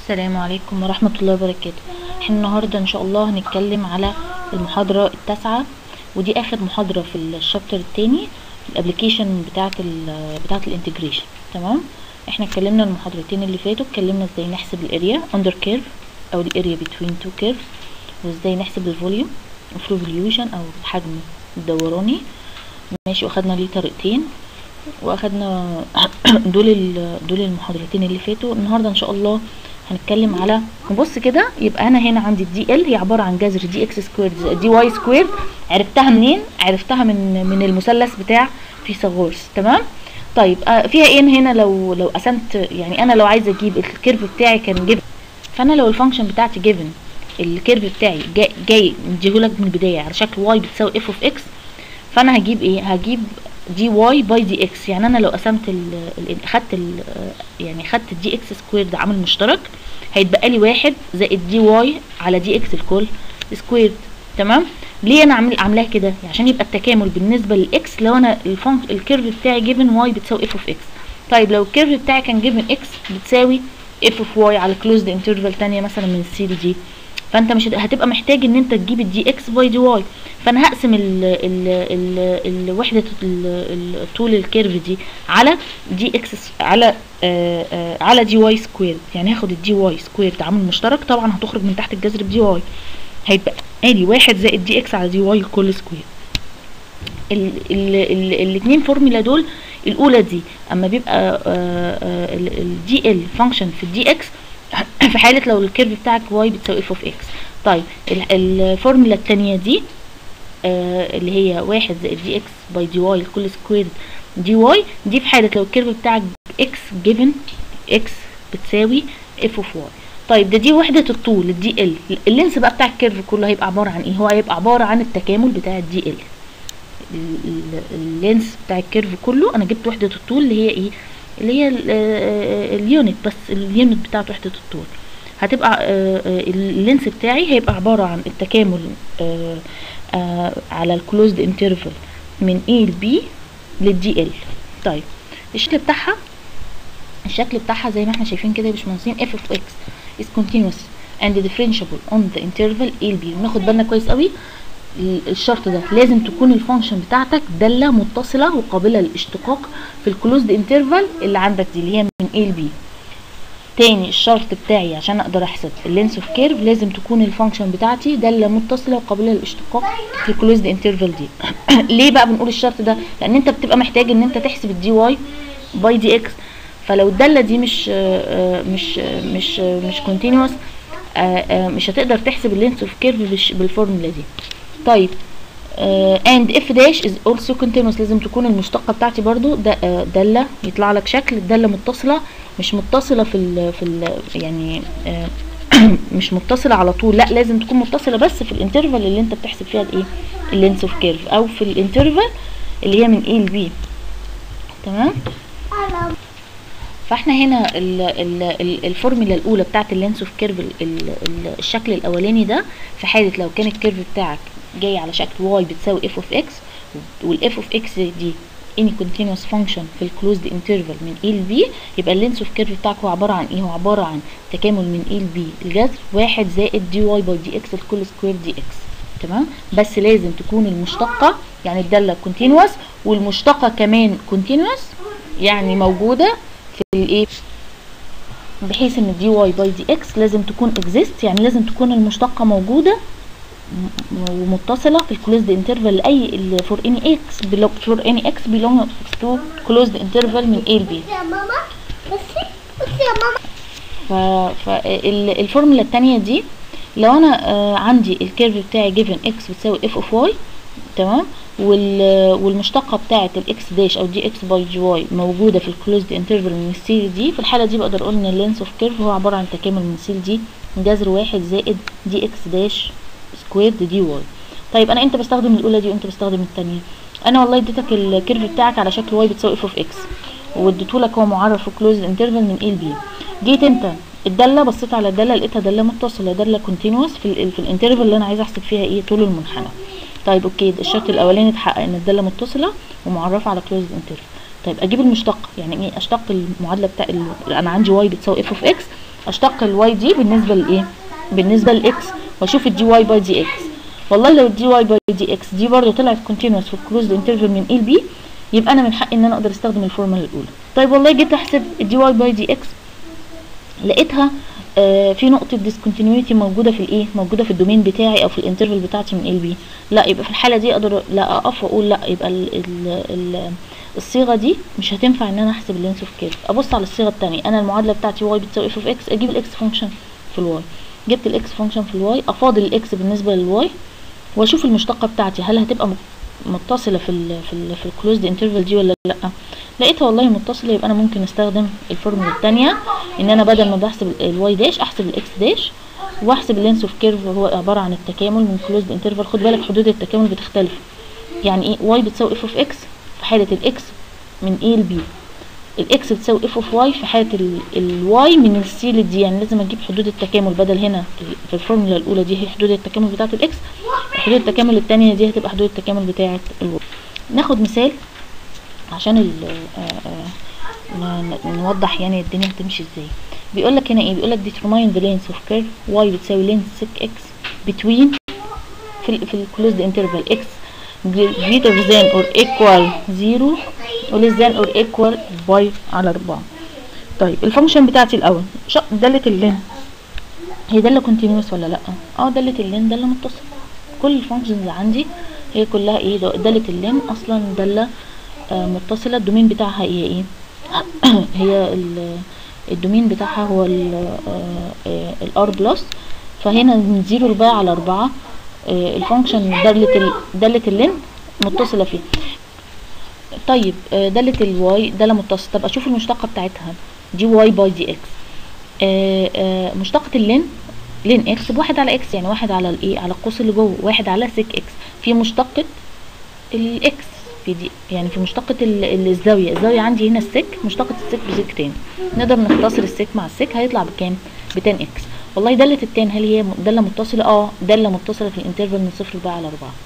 السلام عليكم ورحمة الله وبركاته احنا النهاردة ان شاء الله هنتكلم على المحاضرة التاسعة ودي اخر محاضرة في الشابتر التاني الابليكيشن بتاعة ال بتاعة الانتجريشن تمام احنا اتكلمنا المحاضرتين اللي فاتوا اتكلمنا ازاي نحسب الاريا اندر كيرف او الاريا بتوين تو كيرف وازاي نحسب الفوليوم اوف ريفوليوشن او الحجم الدوراني ماشي واخدنا ليه طريقتين واخدنا دول ال- دول المحاضرتين اللي فاتوا النهارده ان شاء الله هنتكلم على نبص كده يبقى انا هنا عندي الدي ال هي عباره عن جذر دي اكس سكويرد زائد دي واي سكويرد عرفتها منين عرفتها من من المثلث بتاع فيثاغورس تمام طيب آه فيها ايه هنا لو لو قسمت يعني انا لو عايزه اجيب الكيرف بتاعي كان جيفن فانا لو الفانكشن بتاعتي جيفن الكيرف بتاعي جاي, جاي مديهولك من البدايه على شكل واي بتساوي اف اوف اكس فانا هجيب ايه هجيب دي واي باي دي اكس يعني انا لو قسمت ال ال خدت ال يعني خدت الدي اكس سكوير ده عامل مشترك هيتبقى لي واحد زائد دي واي على دي اكس الكل سكوير تمام ليه انا عامل عاملاها كده عشان يبقى التكامل بالنسبه للاكس لو انا الفانك الكيرف بتاعي جيفن واي بتساوي اف اوف اكس طيب لو الكيرف بتاعي كان جيفن اكس بتساوي اف اوف واي على كلوزد انترفال تانية مثلا من السي دي فانت مش هتبقى محتاج ان انت تجيب الدي اكس باي دي واي فانا هقسم ال ال ال الوحده ال- ال- طول الكيرف دي على دي اكس على آه آه على دي واي سكوير يعني هاخد الدي واي سكوير ده عامل مشترك طبعا هتخرج من تحت الجذر بدي واي هيتبقى ادي واحد زائد دي اكس على دي واي الكل سكوير ال ال ال الاثنين فورمولا دول الاولى دي اما بيبقى الدي ال فانكشن في الدي اكس في حاله لو الكيرف بتاعك واي بتساوي اف اوف اكس طيب ال- الفورمولا الثانيه دي آه اللي هي واحد زائد دي اكس باي دي واي الكل سكوير دي واي دي في حاله لو الكيرف بتاعك اكس جيفن اكس بتساوي اف اوف واي طيب ده دي وحدة الطول الدي ال اللينس بقى بتاع الكيرف كله هيبقى عبارة عن ايه هو هيبقى عبارة عن التكامل بتاع الدي ال اللينس بتاع الكيرف كله انا جبت وحدة الطول اللي هي ايه اللي هي ال- آه، اليونت بس اليونت بتاعت وحدة الطول هتبقى آه، آه، اللينس بتاعي هيبقى عبارة عن التكامل آه، آه، على الكلوزد انترفال من A ل B للدي ال طيب الشكل بتاعها الشكل بتاعها زي ما احنا شايفين كده يا باشمهندسين f of x is continuous and differentiable on the interval a ل b وناخد بالنا كويس قوي ال- الشرط ده لازم تكون الفانكشن بتاعتك دالة متصلة وقابلة للاشتقاق في الكلوزد انترفال اللي عندك دي اللي هي من a ل b تاني الشرط بتاعي عشان اقدر احسب اللينس اوف كيرف لازم تكون الفانكشن بتاعتي داله متصله وقابله للاشتقاق في الكلوزد انترفال دي ليه بقى بنقول الشرط ده لان انت بتبقى محتاج ان انت تحسب الدي واي باي دي اكس فلو الداله دي مش آه، آه، مش آه، مش آه، مش كونتينوس مش هتقدر تحسب اللينس اوف كيرف بالفورمولا دي طيب اند اف داش از اولسو كونتينوس لازم تكون المشتقه بتاعتي برضو ده آه، داله يطلع لك شكل الداله متصله مش متصله في ال في ال يعني آه، مش متصله على طول لا لازم تكون متصله بس في الانترفال اللي انت بتحسب فيها الايه اللينس اوف كيرف او في الانترفال اللي هي من A ل B تمام فاحنا هنا ال ال ال الفورمولا الاولى بتاعت اللينس اوف كيرف الشكل الاولاني ده في حاله لو كان الكيرف بتاعك جاي على شكل واي بتساوي اف اوف اكس والاف اوف اكس دي any continuous function في الكلوزد انترفال من A ل B يبقى اللينس اوف كيرف بتاعك هو عباره عن ايه هو عباره عن تكامل من A ل B الجذر واحد زائد دي واي باي دي اكس الكل سكوير دي اكس تمام بس لازم تكون المشتقه يعني الداله كونتينوس والمشتقه كمان كونتينوس يعني موجوده في الايه بحيث ان دي واي باي دي اكس لازم تكون اكزيست يعني لازم تكون المشتقه موجوده م- ومتصله في الكلوزد انترفال لاي فور اني اكس فور اني اكس belongs تو كلوزد انترفال من A ل B يا ماما بصي بصي يا ماما ف فالفورمولا التانية دي لو انا آه، عندي الكيرف بتاعي جيفن اكس بتساوي اف اوف واي تمام وال والمشتقه بتاعه الاكس داش او دي اكس باي جي واي موجوده في الكلوزد انترفال من السي دي في الحاله دي بقدر اقول ان اللينس اوف كيرف هو عباره عن تكامل من سي دي جذر واحد زائد دي اكس داش سكويرد دي واي طيب انا امتى بستخدم الاولى دي وامتى بستخدم الثانيه انا والله اديتك الكيرف بتاعك على شكل واي بتساوي اف اوف اكس واديتهولك هو معرف في كلوزد انترفال من A ل B جيت انت الداله بصيت على الداله لقيتها داله متصله داله كونتينوس في ال في الانترفال اللي انا عايزه احسب فيها ايه طول المنحنى طيب اوكي الشرط الاولاني اتحقق ان الداله متصله ومعرفه على كلوزد انترفال طيب اجيب المشتق يعني ايه اشتق المعادله بتاع ال- انا عندي واي بتساوي اف اوف اكس اشتق الواي دي بالنسبه لايه بالنسبه لاكس واشوف الدي واي باي دي اكس والله لو الدي واي باي دي اكس دي برضه طلعت كونتينوس في الكلوزد انترفال من اي لبي يبقى انا من حقي ان انا اقدر استخدم الفورمولا الاولى طيب والله جيت احسب الدي واي باي دي اكس لقيتها آه في نقطة ديسكونتينيوتي موجودة في الايه موجودة في الدومين بتاعي او في الانترفال بتاعتي من ال بي لا يبقى في الحالة دي اقدر لا اقف واقول لا يبقى ال ال ال الصيغة دي مش هتنفع ان انا احسب اللينس اوف كيرف ابص على الصيغة التانية انا المعادلة بتاعتي واي بتساوي اف اوف اكس اجيب الاكس فانكشن في الواي جبت الاكس فانكشن في الواي افاضل الاكس بالنسبة للواي واشوف المشتقة بتاعتي هل هتبقى متصلة في ال في ال في الكلوزد انترفال دي ولا لا لقيتها والله متصلة يبقى انا ممكن استخدم الفورمولا التانية ان انا بدل ما بحسب الواي داش احسب الاكس داش واحسب اللينس اوف كيرف وهو عبارة عن التكامل من كلوزد انترفال خد بالك حدود التكامل بتختلف يعني ايه واي بتساوي اف اوف اكس في حالة الاكس من ايه لبي الاكس بتساوي اف اوف واي في حالة الواي من السي للدي يعني لازم اجيب حدود التكامل بدل هنا في الفورمولا الاولى دي هي حدود التكامل بتاعة الاكس حدود التكامل التانية دي هتبقى حدود التكامل بتاعة الواي ناخد مثال عشان ال نوضح يعني الدنيا هتمشي ازاي بيقول لك هنا ايه بيقول لك determine the length of curve y بتساوي length sec x between في ال في الكلوزد interval x greater than or equal 0 or less than or equal باي على 4 طيب الفانكشن بتاعتي الاول دالة اللين هي دالة continuous ولا لا اه دالة اللين دالة متصلة كل الفانكشنز عندي هي كلها ايه دالة اللين اصلا دالة آه متصلة الدومين بتاعها هي ايه هي الدومين بتاعها هو الار بلس فهنا من زيرو لباي على اربعة آه الفانكشن دالة دالة اللين متصلة فيه طيب آه دالة الواي دالة متصلة طب اشوف المشتقة بتاعتها دي واي باي دي اكس مشتقة اللين لين اكس بواحد على اكس يعني واحد على الايه على القوس اللي جوه واحد على سيك اكس في مشتقة الاكس في دي يعني في مشتقة الزاوية الزاوية عندي هنا السك مشتقة السك بسك تاني نقدر نختصر السك مع السك هيطلع بكام بتان اكس والله دالة التان هل هي دالة متصلة اه دالة متصلة في الانترفال من صفر لبقى على اربعة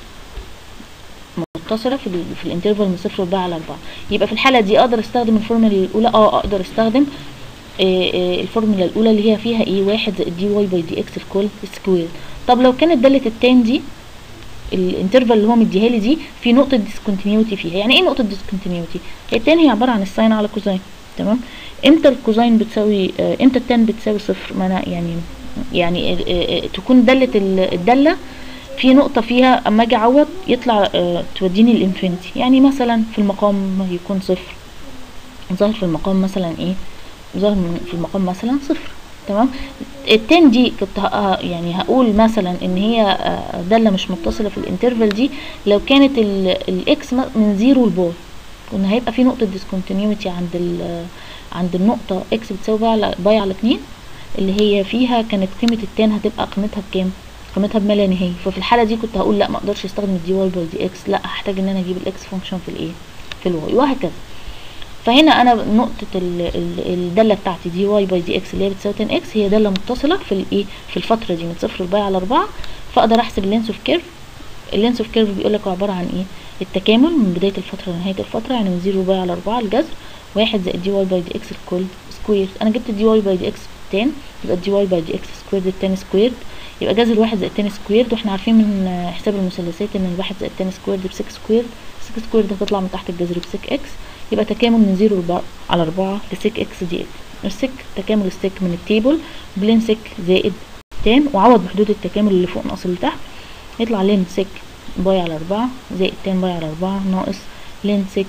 متصلة في, ال في الانترفال من صفر لبقى على اربعة يبقى في الحالة دي اقدر استخدم الفورمولا الاولى اه اقدر استخدم آه آه الفورمولا الاولى اللي هي فيها ايه واحد زائد دي واي باي دي اكس الكل سكوير طب لو كانت دالة التان دي الانترفال اللي هو مديها لي دي في نقطه ديسكونتينيوتي فيها يعني ايه نقطه ديسكونتينيوتي التان هي عباره عن الساين على كوزين تمام امتى الكوزين بتساوي آه امتى التان بتساوي صفر ما انا يعني يعني آه آه تكون داله الداله في نقطة فيها اما اجي اعوض يطلع آه توديني الانفينيتي يعني مثلا في المقام يكون صفر ظاهر في المقام مثلا ايه ظاهر في المقام مثلا صفر تمام التان دي كنت يعني هقول مثلا ان هي دالة مش متصلة في الانترفال دي لو كانت الاكس من زيرو لباي كنا هيبقى في نقطة ديسكونتينيوتي عند ال عند النقطة اكس بتساوي باي على باي على اتنين اللي هي فيها كانت قيمة التان هتبقى قيمتها بكام؟ قيمتها بما لا نهاية ففي الحالة دي كنت هقول لا ما اقدرش استخدم الدي واي باي دي اكس لا هحتاج ان انا اجيب الاكس فانكشن في الايه؟ في الواي وهكذا فهنا انا نقطة الدالة بتاعتي دي واي باي دي اكس اللي هي بتساوي 10 اكس هي دالة متصلة في الايه في الفترة دي من صفر لباي على اربعة فاقدر احسب اللينس اوف كيرف اللينس اوف كيرف بيقول لك عبارة عن ايه التكامل من بداية الفترة لنهاية الفترة يعني من زيرو باي على اربعة الجذر واحد زائد دي واي باي دي اكس الكل سكوير انا جبت دي واي باي دي اكس 10 يبقى دي واي باي دي اكس سكوير التاني سكوير يبقى جذر واحد زائد التاني سكوير واحنا عارفين من حساب المثلثات ان الواحد زائد التاني سكوير دي بسك سكوير سك سكوير ده هتطلع من تحت الجذر بسك اكس يبقى تكامل من زيرو على أربعة لسك اكس دي اكس السك تكامل السك من التيبل بلين سك زائد تان وعوض بحدود التكامل اللي فوق ناقص اللي تحت يطلع لين سك باي على أربعة زائد تان باي على أربعة ناقص لين سك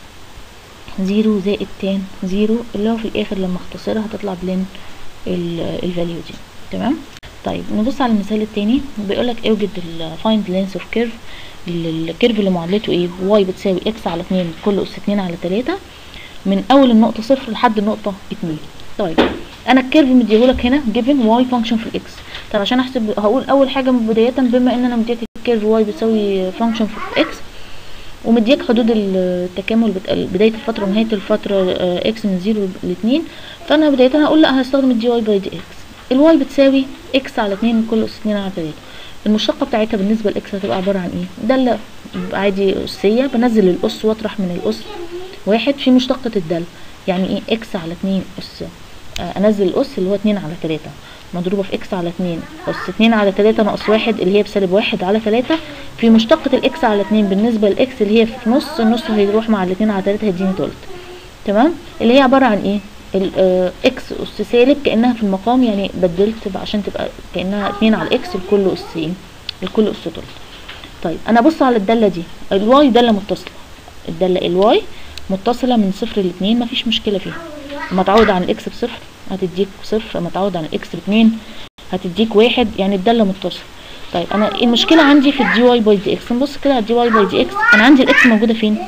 زيرو زائد تان زيرو اللي هو في الآخر لما اختصرها هتطلع بلين الفاليو دي تمام طيب نبص على المثال التاني بيقولك اوجد الفايند لينس اوف كيرف الكيرف اللي معادلته ايه واي بتساوي اكس على اتنين كل اس اتنين على تلاتة من اول النقطة صفر لحد النقطة اتنين طيب انا الكيرف مديهولك هنا جيفن واي فانكشن في الاكس طب عشان احسب هقول اول حاجة بداية بما ان انا مديك الكيرف واي بتساوي فانكشن في الاكس ومديك حدود التكامل بداية الفترة ونهاية الفترة اكس من زيرو لاتنين فانا بداية هقول لا هستخدم الدي واي باي دي اكس الواي بتساوي اكس على اتنين كل اس اتنين على تلاتة المشتقة بتاعتها بالنسبة لاكس هتبقى عبارة عن ايه دالة عادي أسية بنزل الأس واطرح من الأس واحد في مشتقة الدالة يعني ايه اكس على اتنين أس آه، انزل الاس اللي هو اتنين على تلاتة مضروبة في اكس على اتنين اس اتنين على تلاتة ناقص واحد اللي هي بسالب واحد على تلاتة في مشتقة الاكس على اتنين بالنسبة للاكس اللي هي في نص النص هيروح مع الاتنين على تلاتة هيديني تلت تمام اللي هي عبارة عن ايه ال- آه، اكس اس سالب كانها في المقام يعني بدلت بقى عشان تبقى كانها اتنين على الاكس الكل اس ايه الكل اس تلت طيب انا ابص على الداله دي الواي داله متصله الداله الواي متصله من صفر لاتنين مفيش مشكله فيها اما تعوض عن الاكس بصفر هتديك صفر اما تعوض عن الاكس باتنين هتديك واحد يعني الداله متصله طيب انا المشكله عندي في الدي واي باي دي اكس نبص كده على الدي واي باي دي اكس انا عندي الاكس موجوده فين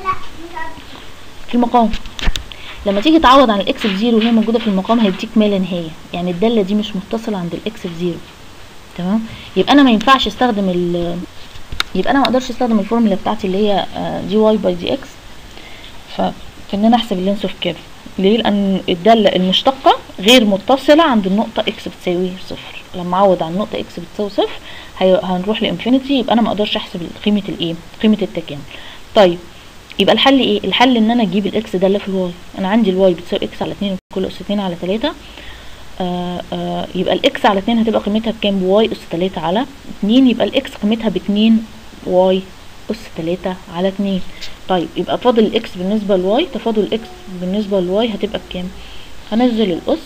في المقام لما تيجي تعوض عن الاكس بزيرو وهي موجوده في المقام هيديك ما لا نهايه يعني الداله دي مش متصله عند الاكس بزيرو تمام يبقى انا ما ينفعش استخدم ال يبقى انا ما اقدرش استخدم الفورمولا بتاعتي اللي هي دي واي باي دي اكس ف في ان انا احسب اللينس اوف كيرف ليه لان الداله المشتقه غير متصله عند النقطه اكس بتساوي صفر لما اعوض عن نقطه اكس بتساوي صفر هي- هنروح لانفينيتي يبقى انا ما اقدرش احسب قيمه الايه قيمه التكامل طيب يبقى الحل ايه الحل ان انا اجيب الاكس داله في الواي انا عندي الواي بتساوي اكس على 2 كل اس 2 على 3 آه آه يبقى الاكس على 2 هتبقى قيمتها بكام بواي اس 3 على 2 يبقى الاكس قيمتها ب 2 واي اس 3 على 2 طيب يبقى فاضل الاكس بالنسبه لواي تفاضل الاكس بالنسبه لواي هتبقى بكام هنزل الاس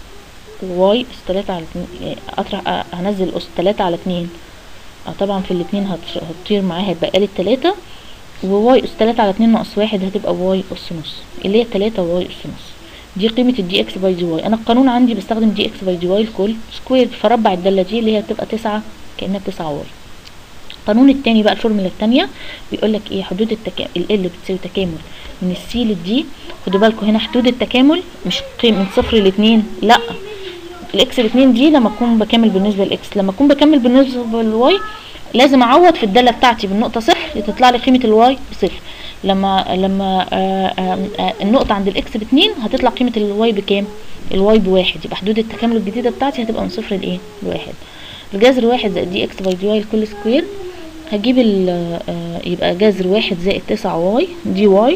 واي اس 3 على 2 اطرح آه، هنزل اس 3 على 2 اه طبعا في الاتنين هتش- هتطير معاها هيبقى لي 3 وواي اس 3 على 2 ناقص واحد هتبقى واي اس نص اللي هي 3 واي اس نص دي قيمة الدي اكس باي دي واي انا القانون عندي بستخدم دي اكس باي دي واي الكل سكوير فربع الدالة دي اللي هي بتبقى 9 كأنها بتسعة واي القانون التاني بقى الفورمولا التانية بيقول لك ايه حدود التكامل ال بتساوي تكامل من السي للدي خدوا بالكم هنا حدود التكامل مش قيم من صفر لاتنين لا الاكس الاتنين دي لما اكون بكمل بالنسبه للاكس لما اكون بكمل بالنسبه للواي لازم اعوض في الداله بتاعتي بالنقطه صفر تطلع لي قيمه الواي بصفر لما لما آه آه آه النقطه عند الاكس باتنين هتطلع قيمه الواي بكام الواي بواحد يبقى حدود التكامل الجديده بتاعتي هتبقى من صفر لايه لواحد الجذر واحد زائد دي اكس باي دي واي الكل سكوير هجيب ال آه يبقى جذر واحد زائد تسعة واي دي واي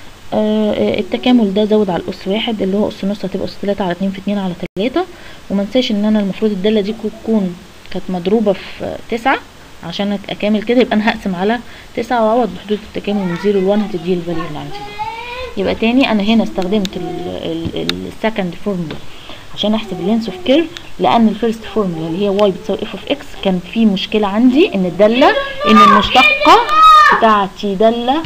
آه آه، التكامل ده زود على الاس واحد اللي هو اس نص هتبقى اس تلاتة على اتنين في اتنين على تلاتة ومنساش ان انا المفروض الدالة دي كو- تكون كانت مضروبة في آه، تسعة عشان أت- اكامل كده يبقى انا هقسم على تسعة واعوض بحدود التكامل من زيرو لوان هتدي الفاليو اللي عندي دي. يبقى تاني انا هنا استخدمت السكند فورمولا عشان احسب اللينس اوف كيرف لان الفيرست فورمولا اللي هي واي بتساوي اف اوف اكس كان في مشكله عندي ان الداله ان المشتقه بتاعتي داله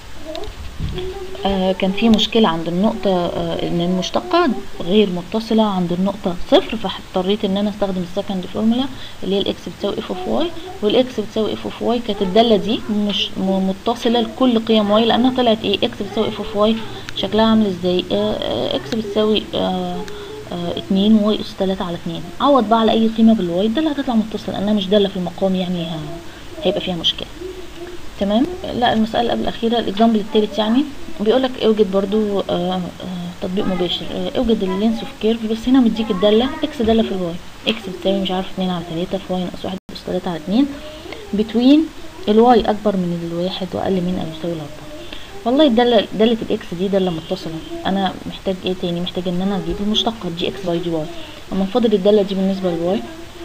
آه كان في مشكلة عند النقطة آه ان المشتقة غير متصلة عند النقطة صفر فاضطريت ان انا استخدم السكند فورمولا اللي هي الاكس بتساوي اف اوف واي والاكس بتساوي اف اوف واي كانت الدالة دي مش م- متصلة لكل قيم واي لانها طلعت ايه اكس بتساوي اف اوف واي شكلها عامل ازاي آه آه اكس بتساوي آه آه اتنين واي اس تلاتة على اتنين عوض بقى على اي قيمة بالواي الدالة هتطلع متصلة لانها مش دالة في المقام يعني ه- هيبقى فيها مشكلة تمام لا المسألة قبل الأخيرة الإكزامبل التالت يعني بيقول لك اوجد برضو آه آه تطبيق مباشر آه اوجد اللينس اوف كيرف بس هنا مديك الدالة اكس دالة في الواي اكس بتساوي مش عارف اتنين على تلاتة في واي ناقص واحد اس تلاتة على اتنين بتوين الواي أكبر من الواحد وأقل من أو يساوي الأربعة والله الدالة دالة الإكس دي دالة متصلة أنا محتاج إيه تاني محتاج إن أنا أجيب المشتقة دي إكس باي دي واي أما نفضل الدالة دي بالنسبة للواي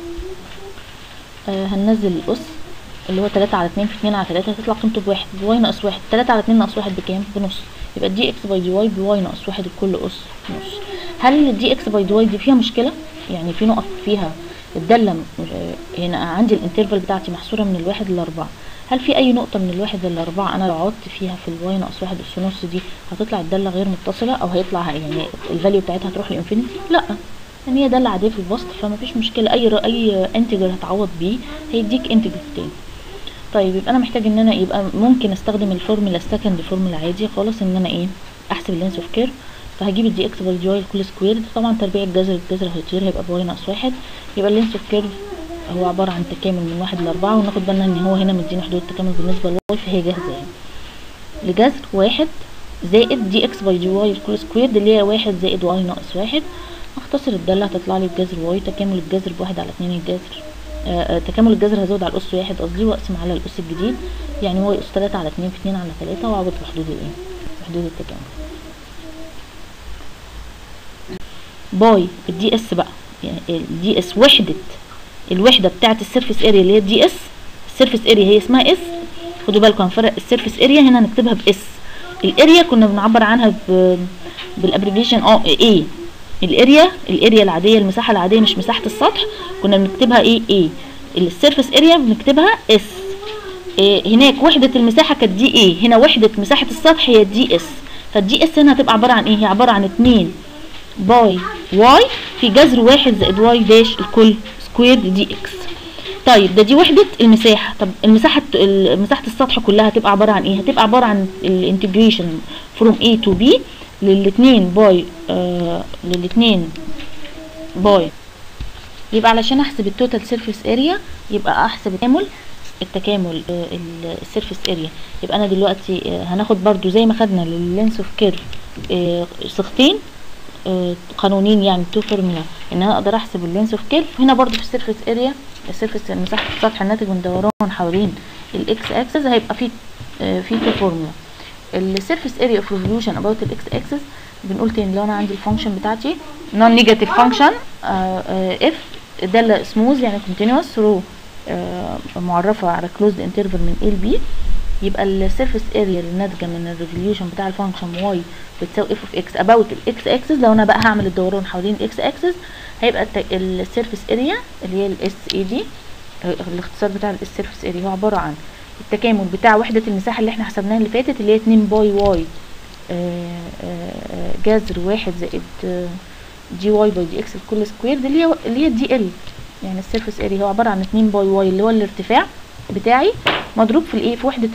آه هننزل الأس اللي هو تلاتة على اتنين في اتنين على تلاتة هتطلع قيمته بواحد بواي ناقص واحد تلاتة على اتنين ناقص واحد بكام؟ بنص يبقى دي اكس باي دي واي بواي ناقص واحد الكل أس نص هل الدي اكس باي دي واي دي فيها مشكلة؟ يعني في نقط فيها الدالة م- آه، هنا عندي الانترفال بتاعتي محصورة من الواحد للأربعة هل في أي نقطة من الواحد للأربعة أنا لو عوضت فيها في الواي ناقص واحد أس نص دي هتطلع الدالة غير متصلة أو هيطلع يعني الفاليو بتاعتها هتروح لإنفينيتي؟ لأ يعني هي دالة عادية في البسط فمفيش مشكلة أي ر- أي انتجر هتعوض بيه هيديك انتجر تاني طيب يبقى انا محتاج ان انا يبقى ممكن استخدم الفورمولا السكند فورمولا عادي خالص ان انا ايه احسب اللينس اوف كيرف فهجيب الدي اكس باي دي واي الكل سكوير طبعا تربيع الجذر الجذر هيطير هيبقى بواي ناقص واحد يبقى اللينس اوف كيرف هو عبارة عن تكامل من واحد لأربعة وناخد بالنا ان هو هنا مدينا حدود التكامل بالنسبة للواي فهي جاهزة يعني لجذر واحد زائد دي اكس باي دي واي الكل سكوير دي اللي هي واحد زائد واي ناقص واحد اختصر الدالة هتطلع لي الجذر واي تكامل الجذر بواحد على اتنين الجذر آه، آه، تكامل الجذر هزود على الأس واحد قصدي وأقسم على الأس الجديد يعني واي أس تلاتة على اتنين في اتنين على تلاتة وأعوض بحدود الإيه؟ بحدود التكامل باي الدي اس بقى يعني الدي اس وحده الوحده بتاعه السيرفيس اريا اللي هي الدي اس السيرفيس اريا هي اسمها اس خدوا بالكم هنفرق السيرفيس اريا هنا هنكتبها باس الاريا كنا بنعبر عنها ب بالابريفيشن اه ايه الاريا الاريا العاديه المساحه العاديه مش مساحه السطح كنا بنكتبها ايه ايه السيرفيس اريا بنكتبها اس إيه هناك وحده المساحه كانت دي ايه هنا وحده مساحه السطح هي دي اس فالدي اس هنا هتبقى عباره عن ايه هي عباره عن 2 باي واي في جذر واحد زائد واي داش الكل سكوير دي اكس طيب ده دي وحدة المساحة طب المساحة مساحة السطح كلها هتبقى عبارة عن ايه هتبقى عبارة عن الانتجريشن فروم A to B للاتنين باي آه للاتنين باي يبقى علشان احسب التوتال سيرفيس اريا يبقى احسب التكامل التكامل آه السيرفيس اريا يبقى انا دلوقتي آه هناخد برضو زي ما خدنا لللينس اوف كيرف صيغتين قانونين يعني تو فورمولا ان انا اقدر احسب اللينس اوف كيرف هنا برضو في السيرفيس اريا السيرفيس مساحه السطح الناتج من دوران حوالين الاكس اكسس هيبقى في في تو فورمولا السيرفيس اريا اوف ريفولوشن اباوت الاكس اكسس بنقول تاني لو انا عندي الفانكشن بتاعتي نون نيجاتيف فانكشن اف داله سموز يعني كونتينوس ثرو معرفه على كلوزد انترفال من A ل B يبقى السيرفيس اريا الناتجه من الريفوليوشن بتاع الفانكشن واي بتساوي اف اوف اكس اباوت الاكس اكسس لو انا بقى هعمل الدوران حوالين الاكس اكسس هيبقى السيرفيس اريا اللي هي الاس اي دي الاختصار بتاع السيرفيس اريا هو عباره عن التكامل بتاع وحده المساحه اللي احنا حسبناها اللي فاتت اللي هي 2 باي واي جذر واحد زائد دي واي باي دي اكس الكل سكوير دي اللي هي اللي هي دي ال يعني السيرفيس اريا هو عباره عن 2 باي واي اللي هو الارتفاع بتاعي مضروب في الايه في وحده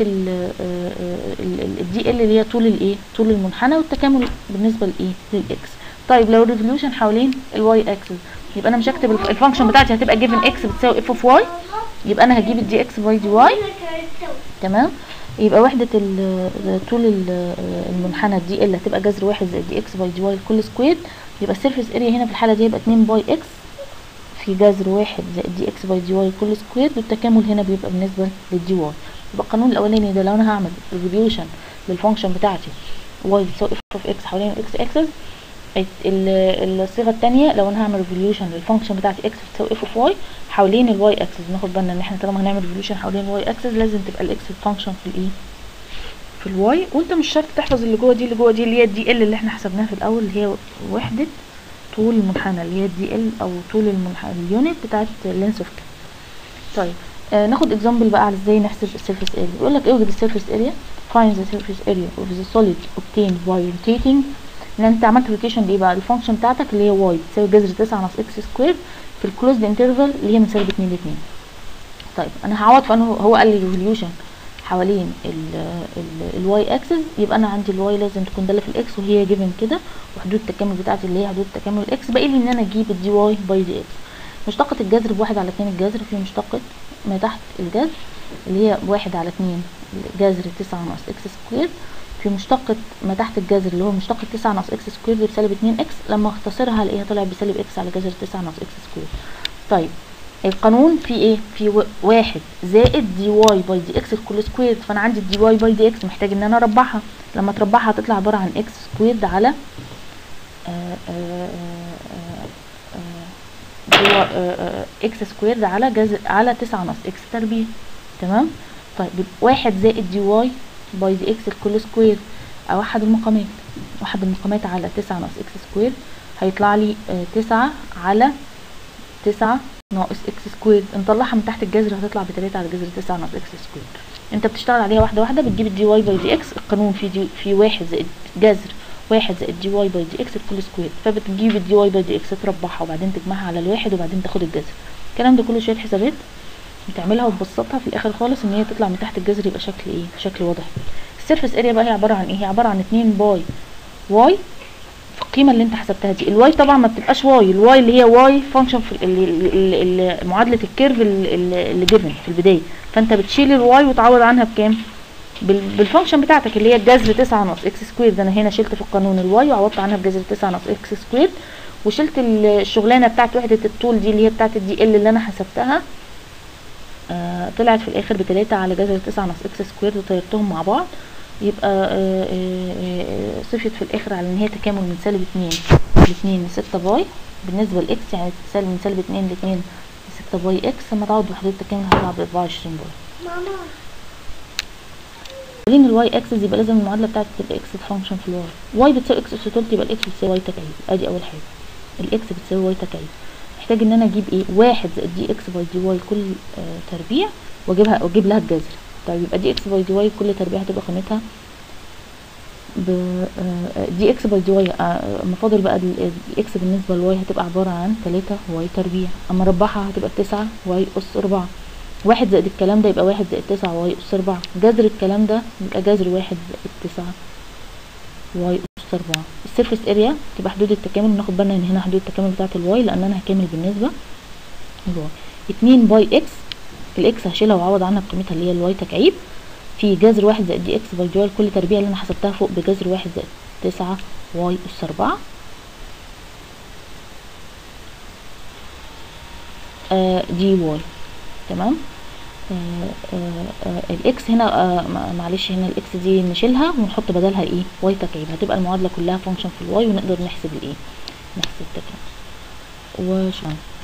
الدي ال اللي هي طول الايه طول المنحنى والتكامل بالنسبه لايه للاكس طيب لو الريفولوشن حوالين الواي اكسس يبقى انا مش هكتب الفانكشن بتاعتي هتبقى جيفن اكس بتساوي اف اوف واي يبقى انا هجيب الدي اكس باي دي واي تمام يبقى وحدة طول المنحنى الدي ال هتبقى جذر واحد زائد دي اكس باي دي واي كل سكوير يبقى السيرفيس اريا هنا في الحالة دي يبقى 2 باي اكس في جذر واحد زائد دي اكس باي دي واي كل سكوير والتكامل هنا بيبقى بالنسبة للدي واي يبقى القانون الاولاني ده لو انا هعمل ريفوليوشن للفانكشن بتاعتي واي بتساوي اف اوف اكس حوالين الاكس اكسس الصيغه الثانيه لو انا هعمل ريفوليوشن للفانكشن بتاعتي اكس بتساوي اف اوف واي حوالين الواي اكسس ناخد بالنا ان احنا طالما هنعمل ريفوليوشن حوالين الواي اكسس لازم تبقى الاكس فانكشن في الايه في الواي وانت مش شرط تحفظ اللي جوه دي اللي جوه دي اللي هي الدي ال اللي احنا حسبناها في الاول اللي هي وحده طول المنحنى اللي هي الدي ال او طول المنحنى اليونت بتاعت اللينس اوف طيب آه ناخد اكزامبل بقى على ازاي نحسب السيرفيس اريا بيقول لك اوجد السيرفيس اريا find the surface area of the solid obtained by rotating ان انت عملت روتيشن لايه بقى الفانكشن بتاعتك اللي هي واي بتساوي جذر 9 ناقص اكس سكوير في الكلوزد انترفال اللي هي من سالب 2 ل 2 طيب انا هعوض في انه هو قال لي ريفوليوشن حوالين الواي اكسس يبقى انا عندي الواي لازم تكون داله في الاكس وهي جيفن كده وحدود التكامل بتاعتي اللي هي حدود تكامل الاكس باقي لي ان انا اجيب الدي واي باي دي اكس مشتقة الجذر بواحد على اتنين الجذر في مشتقة ما تحت الجذر اللي هي بواحد على اتنين جذر تسعة ناقص اكس سكوير في مشتقة ما تحت الجذر اللي هو مشتقة تسعة ناقص اكس سكوير دي بسالب اتنين اكس لما اختصرها هلاقيها طلعت بسالب اكس على جذر تسعة ناقص اكس سكوير طيب القانون في ايه في واحد زائد دي واي باي دي اكس الكل سكوير فانا عندي الدي واي باي دي اكس محتاج ان انا اربعها لما تربعها هتطلع عباره عن اكس سكوير على آآ آآ آآ اكس سكوير على جذر على تسعة ناقص اكس تربيع تمام طيب واحد زائد دي واي باي دي اكس الكل سكوير اوحد المقامات اوحد المقامات على تسعة ناقص اكس سكوير هيطلع لي تسعة على تسعة ناقص اكس سكوير نطلعها من تحت الجذر هتطلع بتلاتة على جذر تسعة ناقص اكس سكوير انت بتشتغل عليها واحدة واحدة بتجيب الدي واي باي دي اكس القانون في دي في واحد زائد جذر واحد زائد دي واي باي دي اكس الكل سكوير فبتجيب الدي واي باي دي اكس تربعها وبعدين تجمعها على الواحد وبعدين تاخد الجذر الكلام ده كله شوية حسابات بتعملها وتبسطها في الاخر خالص ان هي تطلع من تحت الجذر يبقى شكل ايه شكل واضح السيرفيس اريا بقى هي عباره عن ايه هي عباره عن 2 باي واي في القيمه اللي انت حسبتها دي الواي طبعا ما بتبقاش واي الواي اللي هي واي فانكشن في ال ال معادله الكيرف اللي جيفن في البدايه فانت بتشيل الواي وتعوض عنها بكام بالفانكشن بتاعتك اللي هي الجذر 9 ناقص اكس سكوير ده انا هنا شلت في القانون الواي وعوضت عنها بجذر 9 ناقص اكس سكوير وشلت الشغلانه بتاعت وحده الطول دي اللي هي بتاعت الدي ال اللي انا حسبتها آه طلعت في الاخر بتلاتة على جذر تسعة ناقص اكس سكوير وطيرتهم مع بعض يبقى آه، آه، آه، صفت في الاخر على ان هي تكامل من سالب اتنين لاتنين لستة باي بالنسبة لاكس يعني سالب من سالب اتنين لاتنين لستة باي اكس لما تعوض بحدود التكامل هتطلع باربعة وعشرين باي ماما لين الواي اكسس يبقى لازم المعادله بتاعت الاكس فانكشن في الواي واي بتساوي اكس اس تلت يبقى الاكس بتساوي واي تكعيب ادي اول حاجه الاكس بتساوي واي تكعيب محتاج ان انا اجيب ايه واحد زائد دي اكس باي دي واي كل آه تربيع واجيبها واجيب لها الجذر طيب يبقى دي اكس باي دي واي كل تربيع هتبقى قيمتها ب آه، دي اكس باي دي واي آه، اما فاضل بقى ال- الاكس بالنسبه للواي هتبقى عباره عن 3 واي تربيع اما ربعها هتبقى 9 واي اس 4 واحد زائد الكلام ده يبقى واحد زائد تسعة واي أس أربعة جذر الكلام ده يبقى جذر واحد زائد تسعة واي أس أربعة السيرفس اريا تبقى حدود التكامل ناخد بالنا ان هنا حدود التكامل بتاعة الواي لأن أنا هكامل بالنسبة للواي اتنين باي اكس الاكس هشيلها واعوض عنها بقيمتها اللي هي الواي تكعيب في جذر واحد زائد دي اكس باي دي واي كل تربيع اللي أنا حسبتها فوق بجذر واحد زائد تسعة واي أس أربعة آه دي واي تمام آه، آه، آه، الاكس هنا آه، مع- معلش هنا الاكس دي نشيلها ونحط بدلها ايه واي تكعيب هتبقى المعادله كلها فانكشن في الواي ونقدر نحسب الايه نحسب التكامل وشكرا